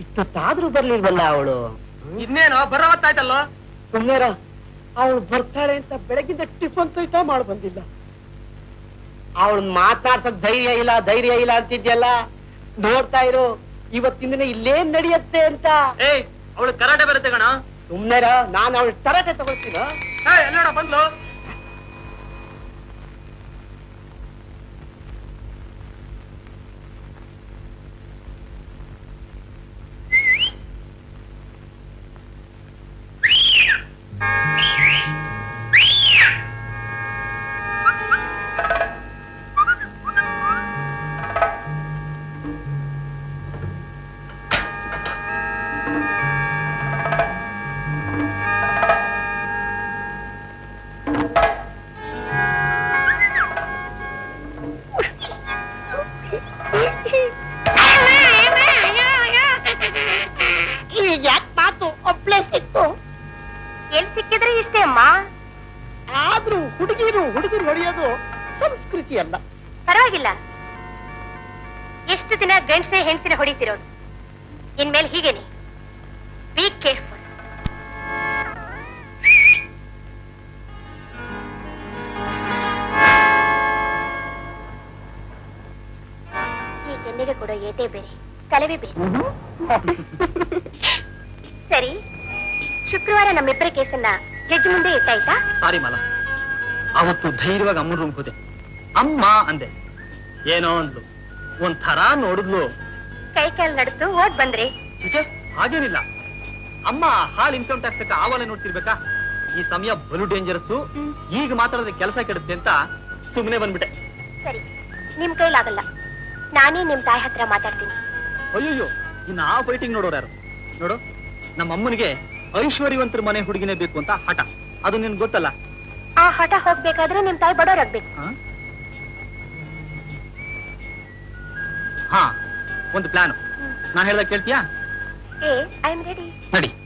ಇಷ್ಟೊತ್ತಾದ್ರೂ ಬರ್ಲಿಲ್ವಲ್ಲ ಅವಳು ಇನ್ನೇನೋ ಬರೋ ಹೊತ್ತಾಯ್ತಲ್ಲೋ ಸುಮ್ಮನೆರ ಅವಳು ಬರ್ತಾಳೆ ಅಂತ ಬೆಳಗಿಂದ ಟಿಫನ್ ಸಹಿತ ಮಾಡ್ ಬಂದಿಲ್ಲ ಅವಳನ್ ಮಾತಾಡ್ಸಕ್ ಧೈರ್ಯ ಇಲ್ಲ ಧೈರ್ಯ ಇಲ್ಲ ಅಂತಿದ್ಯಲ್ಲ ನೋಡ್ತಾ ಇರು ಇವತ್ತಿನ ದಿನ ಇಲ್ಲೇನ್ ನಡೆಯತ್ತೆ ಅಂತ ಏಯ್ ಅವಳು ಕರಾಟೆ ಬರುತ್ತೆ ಕಣ ಸುಮ್ನೆರ ನಾನು ಅವಳ ತರಟೆ ತಗೊಳ್ತೀನ ಎಲ್ಲೋಡ ಬಂದ್ಲು ಈಗ ಯಾಕೆ ಮಾತು ಒಬ್ಳೆ ಸಿಕ್ತು ಎಲ್ ಸಿಕ್ಕಿದ್ರೆ ಇಷ್ಟೇ ಅಮ್ಮ ಆದ್ರೂ ಹುಡುಗಿರು ಹುಡುಗರು ಹೊಡೆಯೋದು ಸಂಸ್ಕೃತಿ ಅಲ್ಲ ಪರವಾಗಿಲ್ಲ ಎಷ್ಟು ದಿನ ಗಂಡಸೆ ಹೆಣ್ಸಿನ ಹೊಡಿತಿರೋದು ಇನ್ಮೇಲೆ ಹೀಗೇನೆ ಬಿ ಕೇರ್ಫುಲ್ ಈ ಕೆನ್ನೆಗೆ ಕೊಡೋ ಏಟೇ ಬೇರೆ ಕಲವೇ ಬೇರೆ ಸರಿ ಶುಕ್ರವಾರ ನಮ್ಮಿಬ್ಬರ ಕೇಸನ್ನ ಜಡ್ಜ್ ಮುಂದೆ ಇಟ್ಟಾಯ್ತಾ ಸಾರಿ ಮಾಲ ಅವತ್ತು ಧೈರ್ಯವಾಗಿ ಅಮ್ಮನ ರೂಮ್ ಹೋದೆ ಅಮ್ಮ ಅಂದೆ ಏನೋ ಅಂದ್ಲು ಒಂಥರ ನೋಡಿದ್ಲು ಕೈ ಕಾಲು ನಡೆದು ಓಡ್ ಬಂದ್ರಿ ಚಿಚೆ ಹಾಗೇನಿಲ್ಲ ಅಮ್ಮ ಹಾಲ್ ಇನ್ಕಮ್ ಟ್ಯಾಕ್ಸ್ ಆವಾಲೆ ನೋಡ್ತಿರ್ಬೇಕಾ ಈ ಸಮಯ ಬಲು ಡೇಂಜರಸ್ ಈಗ ಮಾತಾಡಿದ್ರೆ ಕೆಲಸ ಕೆಡುತ್ತೆ ಅಂತ ಸುಮ್ಮನೆ ಬಂದ್ಬಿಟ್ಟೆ ಸರಿ ನಿಮ್ ಕೈಲಾಗಲ್ಲ ನಾನೇ ನಿಮ್ ತಾಯಿ ಹತ್ರ ಮಾತಾಡ್ತೀನಿ ಅಯ್ಯಯ್ಯೋ ಇನ್ನು ಆ ಫೈಟಿಂಗ್ ನೋಡೋರು ಯಾರು ನೋಡು ನಮ್ಮ ಅಮ್ಮನಿಗೆ ಐಶ್ವರ್ಯವಂತರ ಮನೆ ಹುಡುಗಿನೇ ಬೇಕು ಅಂತ ಹಠ ಅದು ನಿನ್ ಗೊತ್ತಲ್ಲ ಆ ಹಠ ಹೋಗ್ಬೇಕಾದ್ರೆ ನಿಮ್ ತಾಯಿ ಬಡೋರಾಗ್ಬೇಕು ಹ? ಹಾ ಒಂದು ಪ್ಲಾನ್ ನಾನು ಹೇಳ್ದಾಗ ಕೇಳ್ತೀಯಾ ಏ ಐ ಆಮ್ ರೆಡಿ ನಡಿ